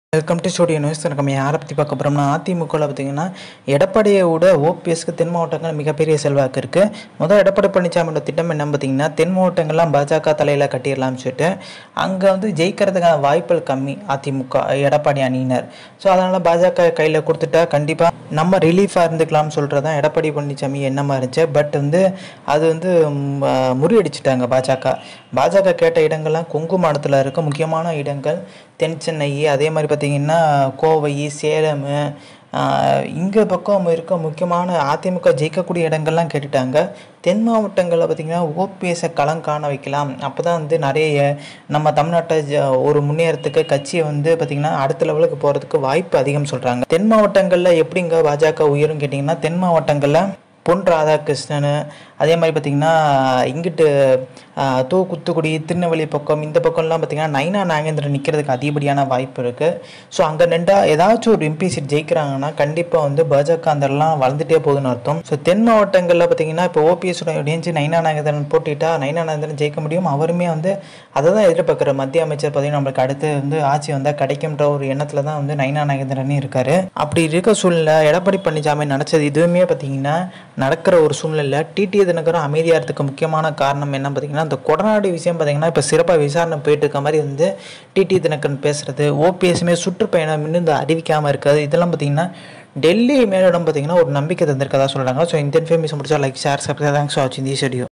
welcome to studio news நம்ம யாரை பற்றி பார்க்க போகிறோம்னா அதிமுகவில் பார்த்தீங்கன்னா எடப்பாடியை விட ஓபிஎஸ்க்கு தென் மாவட்டங்கள் மிகப்பெரிய செல்வாக்கு இருக்குது முதல் எடப்பாடி பழனிசாமியோட திட்டம் என்ன பார்த்தீங்கன்னா தென் மாவட்டங்கள்லாம் பாஜக தலையில் கட்டிடலாம்னு சொல்லிட்டு அங்கே வந்து ஜெயிக்கிறதுக்கான வாய்ப்புகள் கம்மி அதிமுக எடப்பாடி அணியினர் ஸோ அதனால் பாஜக கையில் கொடுத்துட்டா கண்டிப்பாக நம்ம ரிலீஃபாக இருந்துக்கலாம்னு சொல்கிறது தான் எடப்பாடி பழனிசாமி எண்ணமாக இருந்துச்சு பட் வந்து அது வந்து ம், ஆ, முறியடிச்சிட்டாங்க பாஜக பாஜக கேட்ட இடங்கள்லாம் கொங்கு மாநிலத்தில் இருக்க முக்கியமான இடங்கள் தென் சென்னை அதே மாதிரி பார்த்திங்கன்னா கோவை சேலம் இங்கே பக்கம் இருக்க முக்கியமான அதிமுக ஜெயிக்கக்கூடிய இடங்கள்லாம் கேட்டுட்டாங்க தென் மாவட்டங்களில் பார்த்திங்கன்னா ஓபிஎஸை களம் காண வைக்கலாம் அப்போ தான் வந்து நிறைய நம்ம தமிழ்நாட்டை ஜ- ஒரு முன்னேறத்துக்கு கட்சியை வந்து பார்த்திங்கன்னா அடுத்த லெவலுக்கு போகிறதுக்கு வாய்ப்பு அதிகம் சொல்கிறாங்க தென் மாவட்டங்களில் எப்படிங்க பாஜக உயரும் கேட்டிங்கன்னா தென் மாவட்டங்களில் பொன் ராதாகிருஷ்ணன் அதே மாதிரி பார்த்திங்கன்னா இங்கிட்டு ஆஹ், தூத்துக்குடி திருநெல்வேலி பக்கம் இந்த பக்கம்லாம் பார்த்திங்கன்னா நைனா நாகேந்திரன் நிற்கிறதுக்கு அதிகப்படியான வாய்ப்பு இருக்குது ஸோ அங்கே நின்றா ஏதாச்சும் ஒரு எம்பி சீட் ஜெயிக்கிறாங்கன்னா கண்டிப்பாக வந்து பாஜக அந்தெல்லாம் வளர்ந்துட்டே போகுதுன்னு அர்த்தம் ஸோ தென் மாவட்டங்களில் பார்த்திங்கன்னா இப்போ ஓபிஎஸோட இணைஞ்சு நைனா நாகேந்திரன் போட்டிட்டா நைனா நாகேந்திரன் ஜெயிக்க முடியும் அவருமே வந்து அதை தான் எதிர்பார்க்குற மத்திய அமைச்சர் பார்த்தீங்கன்னா நம்மளுக்கு அடுத்து வந்து ஆட்சி வந்தால் கிடைக்கும்ன்ற ஒரு எண்ணத்தில் தான் வந்து நைனா நாகேந்திரனே இருக்காரு அப்படி இருக்க சூழ்நிலை எடப்பாடி பழனிசாமி நினச்சது இதுவுமே பார்த்தீங்கன்னா நடக்கிற ஒரு சூழ்நிலை டிடி தினகரன் அமைதியாக இருக்கிறதுக்கு முக்கியமான காரணம் என்ன பார்த்தீங்கன்னா இந்த கொடநாடு விஷயம் பார்த்தீங்கன்னா இப்போ சிறப்பாக விசாரணை போயிட்டு இருக்க மாதிரி வந்து டிடி தினகரன் பேசுறது ஓபிஎஸ்மே சுற்றுப்பயணம் இன்னும் இந்த அறிவிக்காமல் இருக்காது இதெல்லாம் பார்த்தீங்கன்னா டெல்லி மேலிடம் பார்த்தீங்கன்னா ஒரு நம்பிக்கை தந்திருக்கதா சொல்கிறாங்க ஸோ இந்த இன்ஃபர்மேஷன் முடிச்சா like share subscribe thanks for வாட்சிங் தி ஸ்டுடியோ